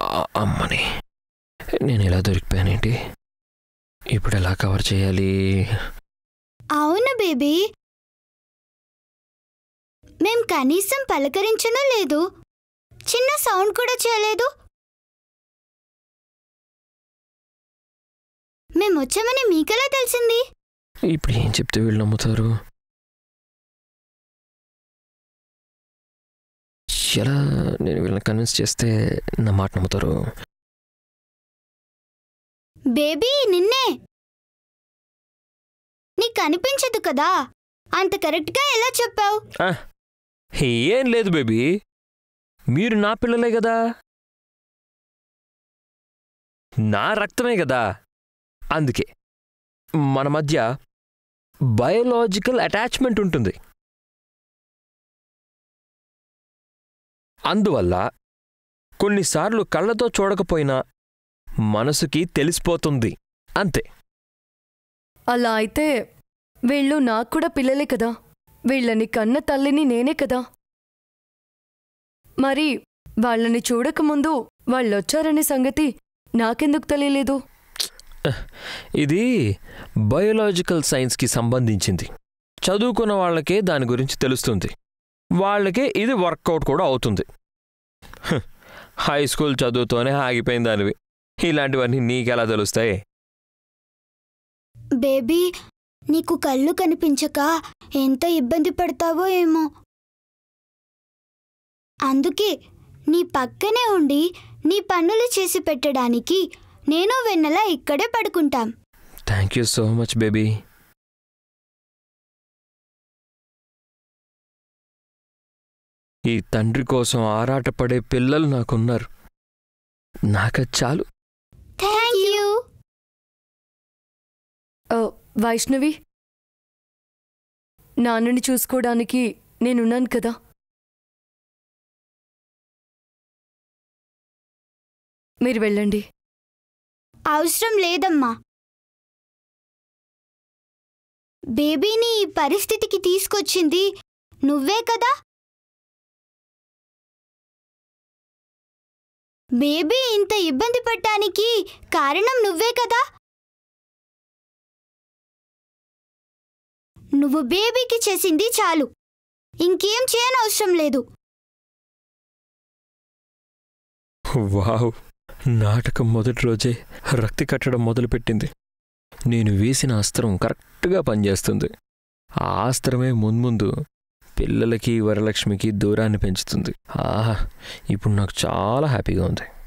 ఆ, అమ్మని నేను ఎలా దొరికిపోయానేంటి ఇప్పుడు ఎలా కవర్ చేయాలి అవును బేబీ మేం కనీసం పలకరించనూ లేదు చిన్న సౌండ్ కూడా చేయలేదు మేం వచ్చామని మీకెలా తెలిసింది ఇప్పుడు ఏం చెప్తే వీళ్ళు నమ్ముతారు ఎలా నేను వీళ్ళని కన్విన్స్ చేస్తే నా మాట నమ్ముతారు బేబీ నిన్నే నీకు కనిపించదు కదా అంత కరెక్ట్గా ఎలా చెప్పావు ఏం లేదు బేబీ మీరు నా పిల్లలే కదా నా రక్తమే కదా అందుకే మన మధ్య బయోలాజికల్ అటాచ్మెంట్ ఉంటుంది అందువల్ల కొన్నిసార్లు కళ్ళతో చూడకపోయినా మనసుకి తెలిసిపోతుంది అంతే అలా అయితే వీళ్ళు నాకు కూడా పిల్లలే కదా వీళ్ళని కన్న తల్లిని నేనే కదా మరి వాళ్ళని చూడకముందు వాళ్ళొచ్చారనే సంగతి నాకెందుకు తెలియలేదు ఇది బయోలాజికల్ సైన్స్కి సంబంధించింది చదువుకున్న వాళ్ళకే దాని గురించి తెలుస్తుంది వాళ్ళకే ఇది వర్కౌట్ కూడా అవుతుంది హ్, హై స్కూల్ చదువుతోనే ఆగిపోయిన దానివి ఇలాంటివన్నీ నీకెలా తెలుస్తాయి బేబీ నీకు కళ్ళు కనిపించక ఎంత ఇబ్బంది పడతావో ఏమో అందుకే నీ పక్కనే ఉండి నీ పనులు చేసి పెట్టడానికి నేను వెన్నెల ఇక్కడే పడుకుంటాం thank you so much baby ఈ తండ్రి కోసం ఆరాటపడే పిల్లలు నాకున్నారు నాకది చాలు థ్యాంక్ యూ ఓ, వైష్ణవి నాన్నని చూసుకోవడానికి నేనున్నాను కదా మీరు వెళ్ళండి అవసరం లేదమ్మా బేబీని ఈ పరిస్థితికి తీసుకొచ్చింది నువ్వే కదా బేబీ ఇంత ఇబ్బంది పడటానికి కారణం నువ్వే కదా నువ్వు బేబీకి చేసింది చాలు ఇంకేం చేయనవసరం లేదు వావ్ నాటకం మొదటి రోజే రక్తి కట్టడం మొదలుపెట్టింది నేను వేసిన అస్త్రం కరెక్ట్గా పనిచేస్తుంది ఆ అస్త్రమే మున్ముందు పిల్లలకి వరలక్ష్మికి దూరాన్ని పెంచుతుంది ఆహా ఇప్పుడు నాకు చాలా హ్యాపీగా ఉంది